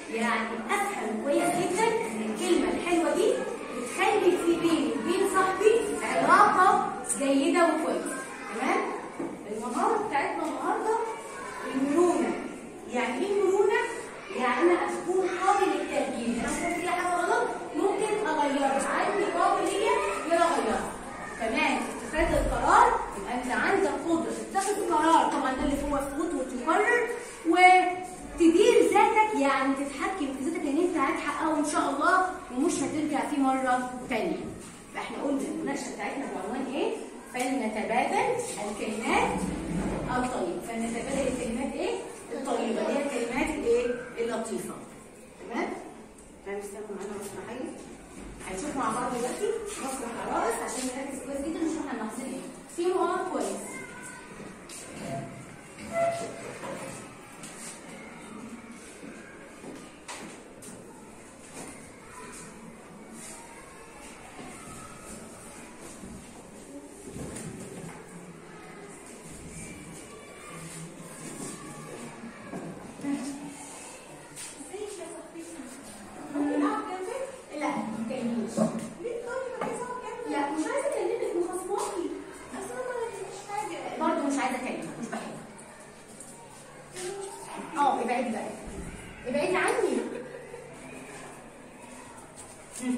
يعني افهم كويس جدا ان الكلمه الحلوه دي بتخلي في بيني وبين صاحبي علاقه جيده وكويسه تمام المهاره بتاعتنا النهارده المرونه يعني ايه مرونه يعني انا اكون قابل للتغيير انا ممكن في حاجه غلط ممكن اغيرها عندي قابليه ان انا اغيرها كمان اتخاذ القرار يبقى انت عندك قدره تتخذ قرار طبعا ده اللي هو فوت وتقرر وتدير ذاتك يعني تتحكم في ذاتك ان انت هتحققه ان شاء الله ومش هترجع فيه مره ثانيه فاحنا قلنا المناقشه بتاعتنا بعنوان ايه؟ فلنتبادل الكلمات الطيبه فلنتبادل الكلمات ايه؟ الطيبه اللي هي الكلمات الايه؟ اللطيفه تمام؟ تعالوا استنوا معانا مسرحيه هنشوف مع بعض دلوقتي مسرح عرائس عشان نركز كويس جدا نشوف احنا ناقصين ايه في مهارة كويس لا ما تكلمنيش لا مش عايزه اكلمك مخصماتي برضه مش عايزه اكلمك مش بحبك اه ابعدي بقى ابعدي عني مم.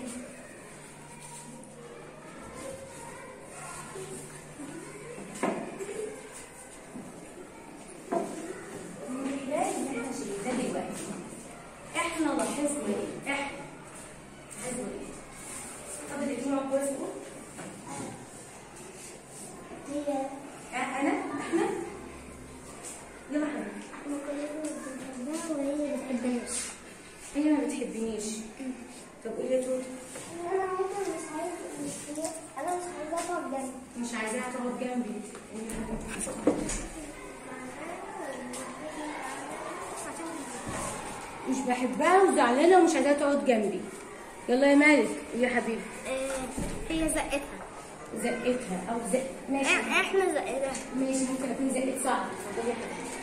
من البداية إن إحنا شايفين ده دلوقتي احنا لاحظنا ايه؟ احنا لاحظنا ايه؟ طب الاثنين معاك كويس نقول أه، انا احنا يلا حبيبي هي ما بتحبنيش طب قولي يا توت مش عايزاها تقعد جنبي قولي يا حبيبتي. مش بحبها وزعلانه ومش عايزاها تقعد جنبي يلا يا مالك قولي يا حبيبي هي زقتها زقتها او زق ماشي احنا زقتها ماشي ممكن اكون زقت صعب اتفضلي يا حبيبتي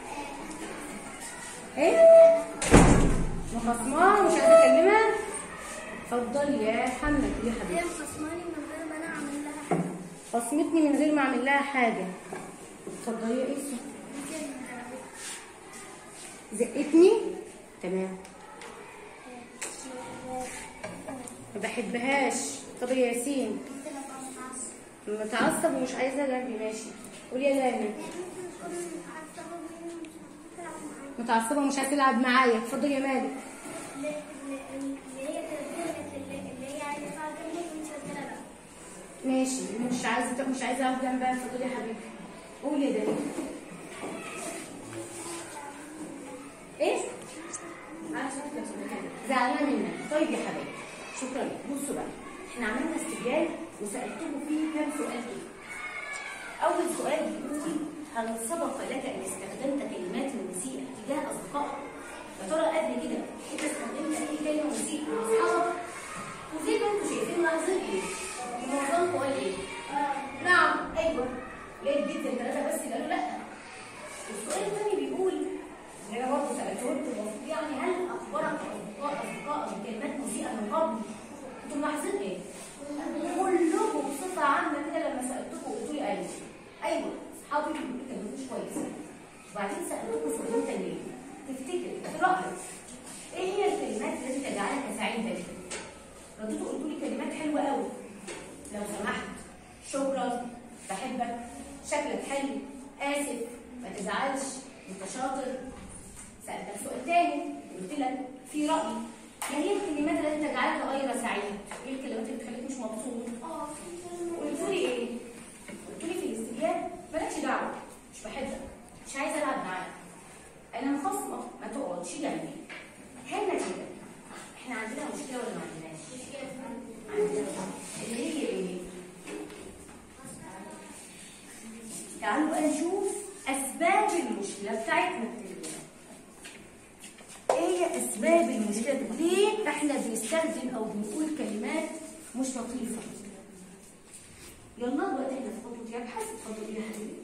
ايه مخصماه مش عايزه اكلمها اتفضلي يا محمد قولي يا حبيبتي هي مخصماني من غير ما انا اعمل لها حاجه خصمتني من غير ما اعمل لها حاجه اتفضلي يا ايسو زقتني تمام ما بحبهاش طب يا ياسين متعصب ومش عايزه جنبي ماشي قولي يا لامي متعصبه ومش عايزه تلعب معايا اتفضل يا مالك ماشي مش عايزه مش عايزه اقعد جنبها اتفضل يا حبيبي قولي يا دنيا ايه عارفة زعلانه منك طيب يا حبيبي شكرا لك بصوا بقى احنا عملنا استبيان وسالتكم فيه كام سؤال كده اول سؤال بيقول هل سبق لك ان استخدمت كلمات مسيئه تجاه اصدقائك يا ترى قبل كده انت استخدمت اي كلمه مسيئه مع اصحابك وزي ما انتم شايفين لاحظين ايه معظمكم قال ايه نعم ايوه لقيت جدا ثلاثه بس قالوا لا السؤال الثاني بيقول اللي انا برضه سالته لكم المفروض يعني هل اخبرك اصدقاء اصدقائك بكلمات مسيئه من قبل؟ انتم ملاحظين ايه؟ كلكم بصفه عامه كده لما سالتكم قلتوا لي ايوه ايوه اصحابي بيقولوا لي كلمات مش كويسه وبعدين سالتكم سؤالين تانيين تفتكر في رايك ايه هي الكلمات التي تجعلك سعيدا؟ رديتوا قلتوا لي كلمات حلوه قوي لو سمحت شكرا بحبك شكلك حلو اسف ما تزعلش انت شاطر سالتك سؤال تاني قلت لك في راي ما هي الكلمات التي تجعلك غير سعيد؟ ايه الكلمات اللي بتخليك مش مبسوط؟ اه قلت لي ايه؟ قلت لي في الاستجابه مالكش دعوه مش بحبك مش عايزه العب معاك انا مخصمه ما تقعدش جنبي هنا كده احنا عندنا مشكله ولا ما عندناش؟ عندنا اللي هي ايه؟ تعالوا بقى نشوف اسباب المشكله بتاعتنا ايه هي اسباب المشكله دي؟ ليه احنا بنستخدم او بنقول كلمات مش لطيفه يلا دلوقتي احنا في خطوه يبحث اتفضل يا حبيبي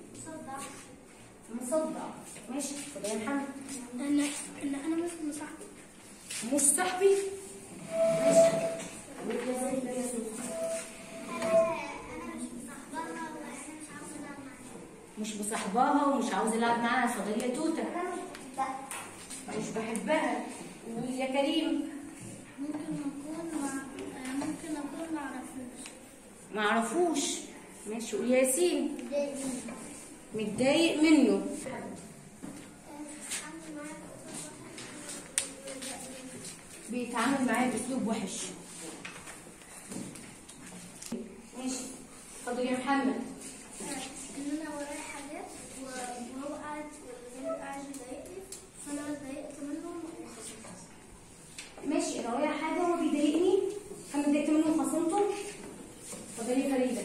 مصدع ماشي اتفضل يا محمد ان ان انا مثلا صح مش صاحبي ماشي وانت يا سيدي يا سيدي. مش مصاحباها ومش عاوز العب معاها فضل يا توته مش بحبها ويا كريم ممكن اكون مع ممكن اكون معرفوش ما اعرفوش ماشي ويا ياسين متضايق منه بيتعامل معاه باسلوب وحش ماشي اتفضل يا محمد ان انا ورايا حاجات وهو قاعد وهو قاعد يضايقني فانا اتضايقت منه وخسرت ماشي انا ورايا حاجه هو بيضايقني انا اتضايقت منه وخصمته اتفضلي يا فريده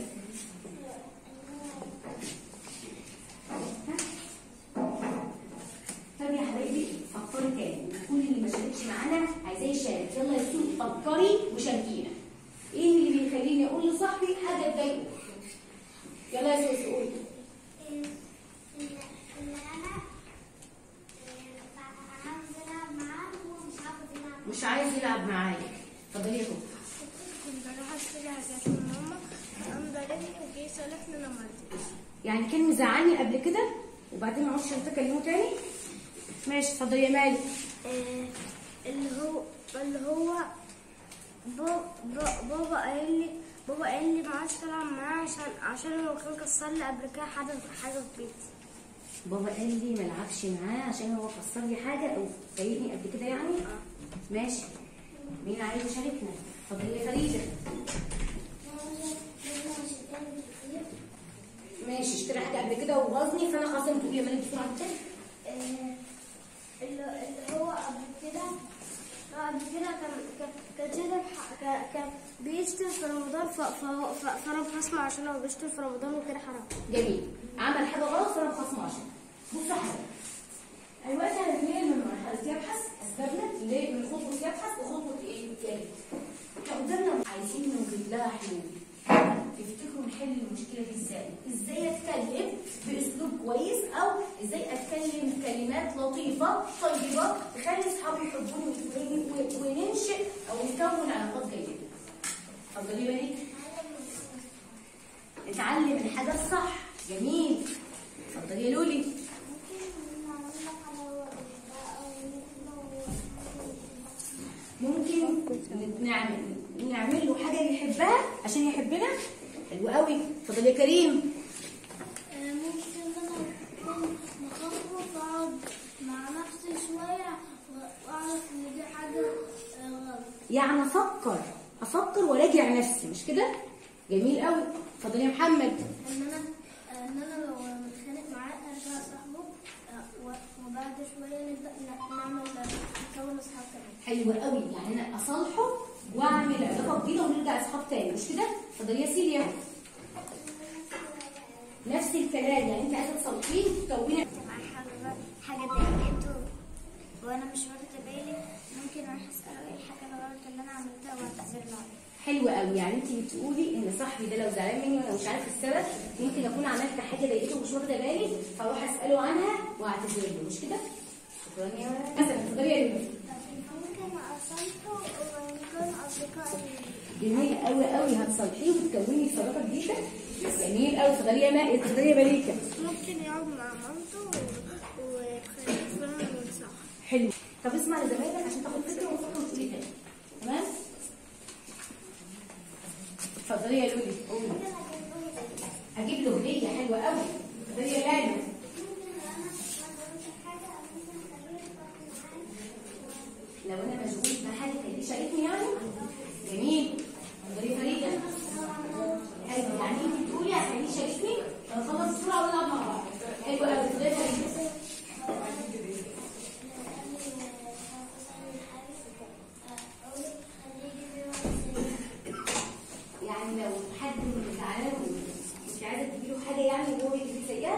طب يا حبايبي فكري تاني كل اللي ما شاركش معانا عايزاه يشارك يلا يا سوق فكري وشاركينا ايه اللي بيخليني اقول لصاحبي حاجه تضايقه يلا يا سوق قولي مش عايز يلعب معايا اتفضلي يا كوكو كنت بروح اشتري حاجات من ماما فقام ضاربني وجه يصالحني انا مرضتش يعني كان مزعلني قبل كده وبعدين ما عدتش اكلمه تاني ماشي اتفضلي يا مالك آه، اللي هو اللي هو بابا بابا قال لي بابا قال لي ما عادش العب معاه عشان عشان هو كان كسر لي قبل كده حاجه حاجه في بيتي بابا قال لي ما العبش معاه عشان هو كسر لي حاجه او ضايقني قبل كده يعني ماشي مين عايز يشاركنا اتفضلي يا فريده ماشي اشتري حاجه قبل كده وغزني فانا خصمته يا مالك بسرعه كده آه، اللي اللي هو قبل كده هو قبل كده كان كان كان شتم ح- كان- كان بيشتم في رمضان ف- فهو- ف- فانا بسمع عشان هو بيشتم في رمضان وكده حرام جميل عمل حاجه غلط فانا مخصمه عشان بص يا حبيبي الوقت هنتنقل من مرحله يبحث اسبابنا ليه من خطوه يبحث لخطوه ايه تالت احنا قدامنا عايزين نوجد لها حلول تفتكروا نحل المشكله دي ازاي ازاي اتكلم باسلوب كويس او ازاي اتكلم كلمات لطيفه طيبه تخلي اصحابي يحبوني ويحبوني وننشئ او نكون علاقات جيده اتفضلي يا مليك اتعلم الحاجه الصح جميل اتفضلي يا لولي ممكن نعمل نعمل له حاجه بيحبها عشان يحبنا حلو قوي اتفضل يا كريم ممكن انا اكون مخاطره واقعد مع نفسي شويه واعرف ان دي حاجه آه، غلط يعني افكر افكر وراجع نفسي مش كده جميل قوي اتفضل يا محمد ان انا ان انا لو متخانق معاه ارجع صاحبه آه، و- وبعد شويه نبدا ن- نعمل نكون اصحاب كمان حلو قوي يعني انا اصالحه واعمل علاقه جديده ونرجع اصحاب تاني مش كده اتفضلي يا سيليا نفس الكلام يعني انت عايزه تصالحيه وتكوني مع حاجه حاجه ضايقته وانا مش واخده بالي ممكن اروح اساله ايه الحاجه الغلط اللي انا عملتها واعتذر له عليها حلو قوي يعني انت بتقولي ان صاحبي ده لو زعلان مني وانا مش عارف السبب ممكن اكون عملت حاجه ضايقته ومش واخده بالي فاروح اساله عنها واعتذر له مش كده؟ شكرا يا مثلا اتفضلي يا لولو ممكن اصالحه ونكون اصدقاء جميل قوي قوي هتصالحيه وتكوني صداقه جديده جميل قوي اتفضلي يا ماء اتفضلي يا مليكه ممكن يقعد مع مامته وتخليه يتفهم وينصح حلو طب اسمع لزمايلك عشان تاخد فكره وتفكر وتقولي تاني تمام؟ اتفضلي يا لولي قولي هجيب له هديه حلوه قوي اتفضلي يا لالو لو انا مشغول بحاجه كان يشاركني يعني جميل اتفضلي يا فريده حلو يعني انت بتقولي هتخليه يشاركني فنخلص بسرعه ونلعب مع بعض حلو قوي اتفضلي يا فريده يعني لو حد زعلان مش عايزه تجيله حاجه يعني وهو يجي سيئه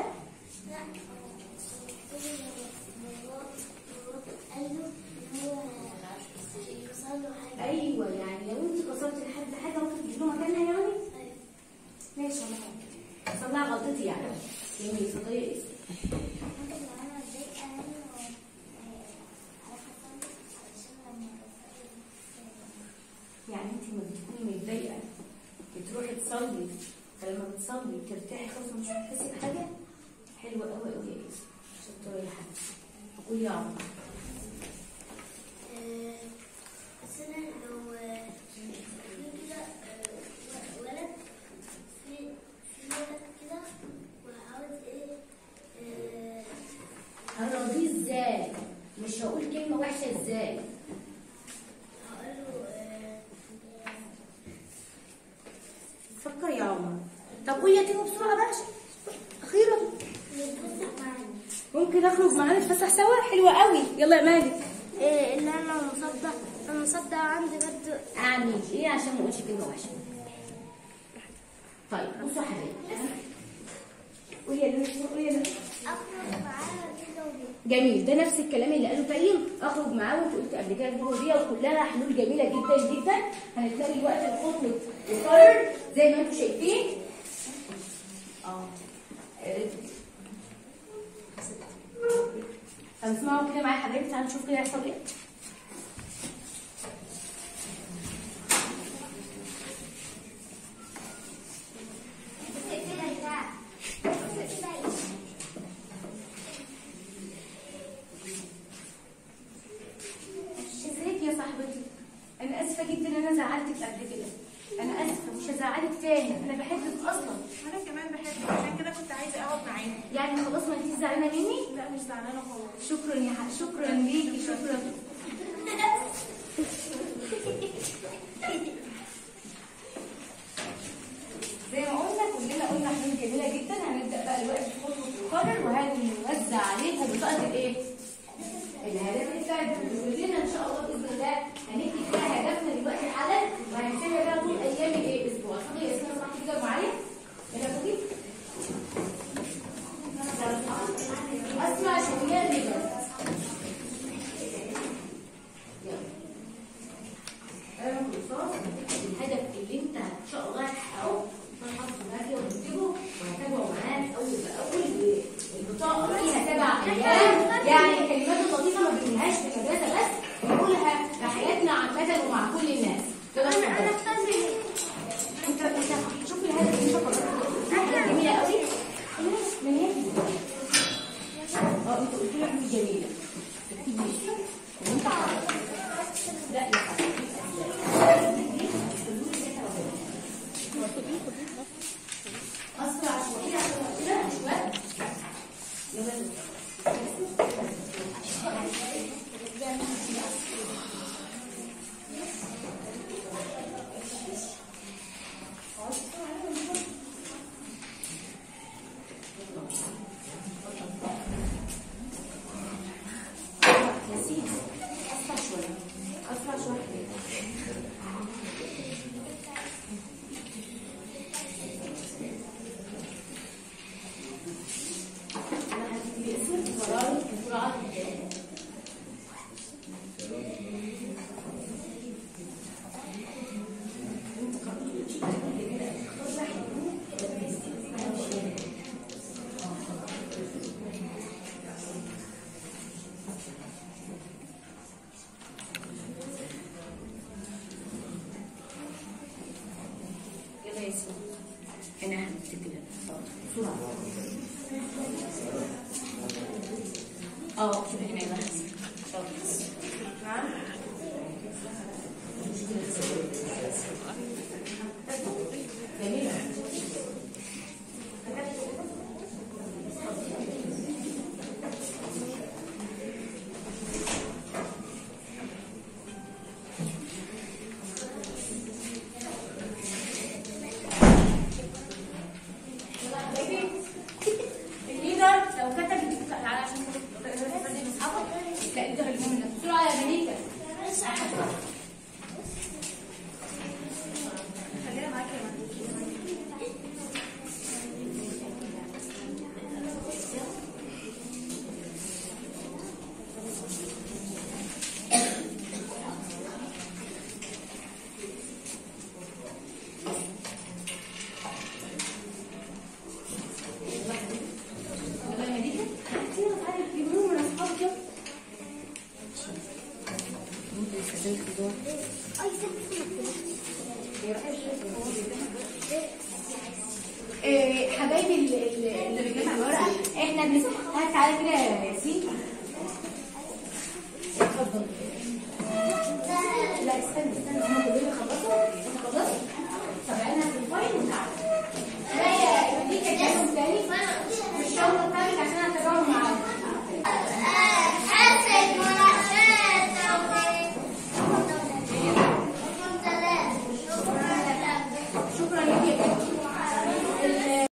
ايوه يعني لو انت كسرت لحد حاجه ممكن تجيب له مكانها يعني ماشي ولا حاجه صلح غلطتي يعني جميل اتفضلي يا اسم بتصلي فلما بتصلي بترتاحي خالص ومش بتحسي بحاجه حلوه قوي قوي يا اسم شطوره يا حبيبتي قولي يا عمر بس انا لو في كده آه، ولد في في ولد كده وعاوز ايه آه، هرضيه ازاي مش هقول كلمه وحشه ازاي هقول له آه، فكر يا عمر طب قولي يا تيمو بسرعه بقى اخيرا يتفسح معانا ممكن اخرج معانا نتفسح سوا حلوه قوي يلا يا مالك إيه اللي انا مصدق انا مصدق عندي برد اعمل ايه عشان ما اقولش كلمه وحشه طيب بصوا يا حبايبي قولي يا لولو قولي يا لولو اخرج معانا كده وكده جميل ده نفس الكلام اللي قاله تايم اخرج معاه وانت قلت قبل كده الجمله دي وكلها حلول جميله جدا جدا هنتلاقي الوقت الخطوه يقرر زي ما انتم شايفين اه آه. هنسمعوا كده معايا يا حبايبي تعالوا نشوف كده هيحصل ايه ازيك يا صاحبتي انا اسفه جدا ان انا زعلتك قبل كده انا اسفه مش هزعلك تاني انا بحبك اصلا انا كمان بحبك عشان كده كنت عايزه اقعد معاكي يعني خلاص ما انتيش زعلانه مني لا مش زعلانه خالص شكرا يا حق شكرا ليكي شكرا زي ما قلنا كلنا قلنا حلول جميله جدا هنبدا بقى دلوقتي في خطوه القرر وهنوزع عليها بطاقه الايه؟ الهدف الفردي وكلنا ان شاء الله باذن الله هنكتب فيها هدفنا دلوقتي حالا وهنكتبها بقى طول ايام الايه؟ الاسبوع صح يا اسماء صح كده معايا؟ يلا فوقي اسمع شويه ليه بيستخدموا الدور اي ست ايه رايك إيه، حبايبي اللي, اللي اللي بيجمع الورقه احنا بنس هات تعالى كده يا ياسين اتفضل لا استنى استنى هم